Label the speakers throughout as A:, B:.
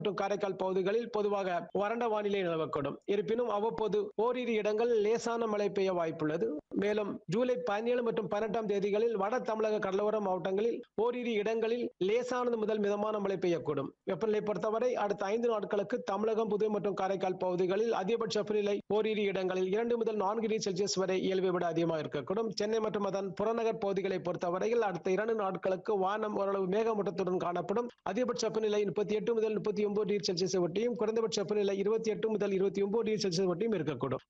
A: மற்றும் காரைக்கால் பகுதிகளில் பொதுவாக வறண்ட வானிலை நிலவக்கூடும் இருப்பினும் அவ்வப்போது ஓரிரு இடங்களில் லேசான மழை பெய்ய வாய்ப்புள்ளது மேலும் ஜூலை பதினேழு மற்றும் பதினெட்டாம் தேதிகளில் வட தமிழக கடலோர மாவட்டங்களில் ஓரிரு இடங்களில் லேசானது முதல் மிதமான மழை பெய்யக்கூடும் வெப்பநிலை பொறுத்தவரை அடுத்த ஐந்து நாட்களுக்கு தமிழகம் புதுவை மற்றும் காரைக்கால் பகுதிகளில் அதிகபட்ச வெப்பநிலை ஓரிரு இடங்களில் இரண்டு முதல் நான்கு டிகிரி செல்சியஸ் வரை இயல்பை விட அதிகமாக இருக்கக்கூடும் சென்னை மற்றும் அதன் புறநகர் பகுதிகளை பொறுத்தவரையில் அடுத்த இரண்டு நாட்களுக்கு வானம் ஓரளவு மேகமூட்டத்துடன் காணப்படும் அதிகபட்ச வெப்பநிலை முப்பத்தி எட்டு முதல் முப்பத்தி ஒன்பது டிகிரி செல்சியஸ் ஒட்டியும் குறைந்தபட்ச வெப்பநிலை இருபத்தி எட்டு முதல் இருபத்தி ஒன்பது டிகிரி செல்சியஸ் ஒட்டியும் இருக்கக்கூடும்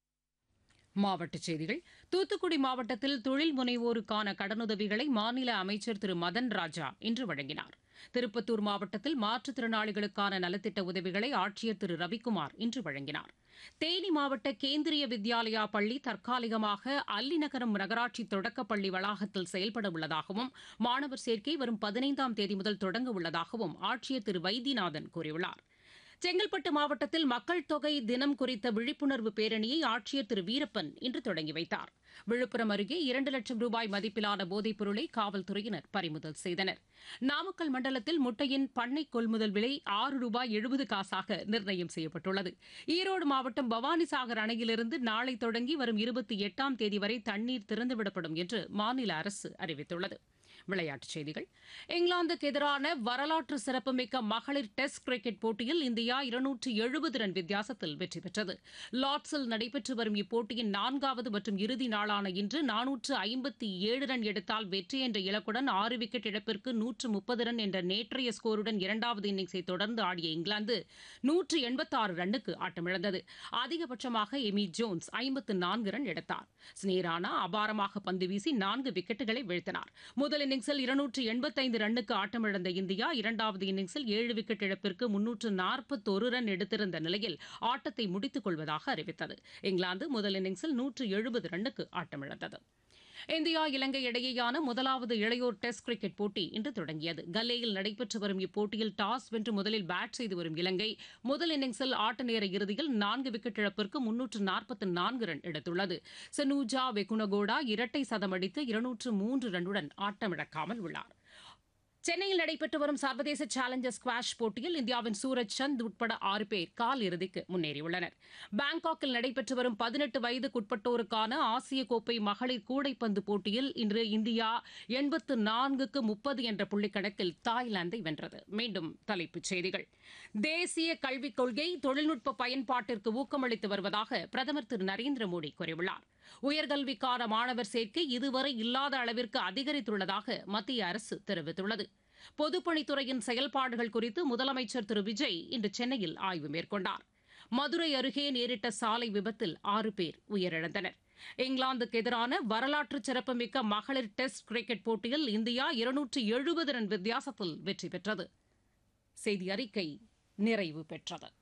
B: மாவட்டச் செய்திகள் தூத்துக்குடி மாவட்டத்தில் தொழில் முனைவோருக்கான கடனுதவிகளை மாநில அமைச்சர் திரு மதன் ராஜா இன்று வழங்கினார் திருப்பத்தூர் மாவட்டத்தில் மாற்றுத்திறனாளிகளுக்கான நலத்திட்ட உதவிகளை ஆட்சியர் திரு ரவிக்குமார் இன்று வழங்கினார் தேனி மாவட்ட கேந்திரிய வித்யாலயா பள்ளி தற்காலிகமாக அல்லிநகரம் நகராட்சி தொடக்கப்பள்ளி வளாகத்தில் செயல்பட உள்ளதாகவும் மாணவர் சேர்க்கை வரும் பதினைந்தாம் தேதி முதல் தொடங்க உள்ளதாகவும் ஆட்சியர் திரு வைத்தியநாதன் கூறியுள்ளார் செங்கல்பட்டு மாவட்டத்தில் மக்கள் தொகை தினம் குறித்த விழிப்புணர்வு பேரணியை ஆட்சியர் திரு வீரப்பன் இன்று தொடங்கி வைத்தார் விழுப்புரம் அருகே இரண்டு லட்சம் ரூபாய் மதிப்பிலான போதைப் பொருளை காவல்துறையினர் பறிமுதல் செய்தனர் நாமக்கல் மண்டலத்தில் முட்டையின் பண்ணை கொள்முதல் விலை ஆறு ரூபாய் எழுபது காசாக நிர்ணயம் செய்யப்பட்டுள்ளது ஈரோடு மாவட்டம் பவானிசாகர் அணையிலிருந்து நாளை தொடங்கி வரும் இருபத்தி எட்டாம் தேதி வரை தண்ணீர் திறந்துவிடப்படும் என்று மாநில அரசு அறிவித்துள்ளது விளையாட்டுச் செய்திகள் இங்கிலாந்துக்கு எதிரான வரலாற்று சிறப்புமிக்க மகளிர் டெஸ்ட் கிரிக்கெட் போட்டியில் இந்தியா இருநூற்று எழுபது ரன் வித்தியாசத்தில் வெற்றி பெற்றது லார்ட்ஸில் நடைபெற்று வரும் இப்போட்டியின் நான்காவது மற்றும் இறுதி நாளான இன்று நானூற்று ஐம்பத்தி ஏழு ரன் எடுத்தால் வெற்றி என்ற இலக்குடன் ஆறு விக்கெட் இழப்பிற்கு நூற்று முப்பது ரன் என்ற நேற்றைய ஸ்கோருடன் இரண்டாவது இன்னிங்ஸை தொடர்ந்து ஆடிய இங்கிலாந்து நூற்று எண்பத்தாறு ரன்னுக்கு ஆட்டமிழந்தது அதிகபட்சமாக எமி ஜோன்ஸ் ஐம்பத்து நான்கு ரன் எடுத்தார் ஸ்னேரானா அபாரமாக பந்து வீசி நான்கு விக்கெட்டுகளை வீழ்த்தினார் முதல் இன்னிங்ஸில் இருநூற்று எண்பத்தைந்து ரன்னுக்கு ஆட்டமிழந்த இந்தியா இரண்டாவது இன்னிங்ஸில் ஏழு விக்கெட் இழப்பிற்கு முன்னூற்று நாற்பத்தொரு ரன் எடுத்திருந்த நிலையில் ஆட்டத்தை முடித்துக் கொள்வதாக அறிவித்தது இங்கிலாந்து முதல் இன்னிங்ஸில் நூற்று எழுபது ரன்னுக்கு ஆட்டமிழந்தது இந்தியா இலங்கை இடையேயான முதலாவது இளையோர் டெஸ்ட் கிரிக்கெட் போட்டி இன்று தொடங்கியது கல்லேயில் நடைபெற்று வரும் இப்போட்டியில் டாஸ் வென்று முதலில் பேட் செய்து வரும் இலங்கை முதல் இன்னிங்ஸில் ஆட்ட நேர இறுதியில் நான்கு விக்கெட் இழப்பிற்கு முன்னூற்று நாற்பத்தி நான்கு ரன் எடுத்துள்ளது சனூஜா வெகுனகோடா இரட்டை சதம் அடித்து இருநூற்று மூன்று ரன்னுடன் ஆட்டமிழக்காமல் உள்ளார் சென்னையில் நடைபெற்று வரும் சர்வதேச சேலஞ்சர் ஸ்குவாஷ் போட்டியில் இந்தியாவின் சூரஜ் சந்த் உட்பட ஆறு பேர் கால் இறுதிக்கு முன்னேறியுள்ளனர் பாங்காக்கில் நடைபெற்று வரும் பதினெட்டு வயதுக்குட்பட்டோருக்கான ஆசிய கோப்பை மகளிர் கூடைப்பந்து போட்டியில் இன்று இந்தியா எண்பத்து நான்குக்கு முப்பது என்ற புள்ளிக்கணக்கில் தாய்லாந்தை வென்றது மீண்டும் தலைப்புச் செய்திகள் தேசிய கல்விக் கொள்கை தொழில்நுட்ப பயன்பாட்டிற்கு ஊக்கமளித்து வருவதாக பிரதமர் திரு நரேந்திர மோடி கூறியுள்ளார் உயர்கல்விக்கான மாணவர் சேர்க்கை இதுவரை இல்லாத அளவிற்கு அதிகரித்துள்ளதாக மத்திய அரசு தெரிவித்துள்ளது பொதுப்பணித்துறையின் செயல்பாடுகள் குறித்து முதலமைச்சர் திரு விஜய் இன்று சென்னையில் ஆய்வு மேற்கொண்டார் மதுரை அருகே நேரிட்ட சாலை விபத்தில் ஆறு பேர் உயிரிழந்தனர் இங்கிலாந்துக்கு எதிரான வரலாற்று சிறப்புமிக்க மகளிர் டெஸ்ட் கிரிக்கெட் போட்டியில் இந்தியா இருநூற்று எழுபது ரன் வித்தியாசத்தில் வெற்றி பெற்றது செய்தி அறிக்கை நிறைவு பெற்றது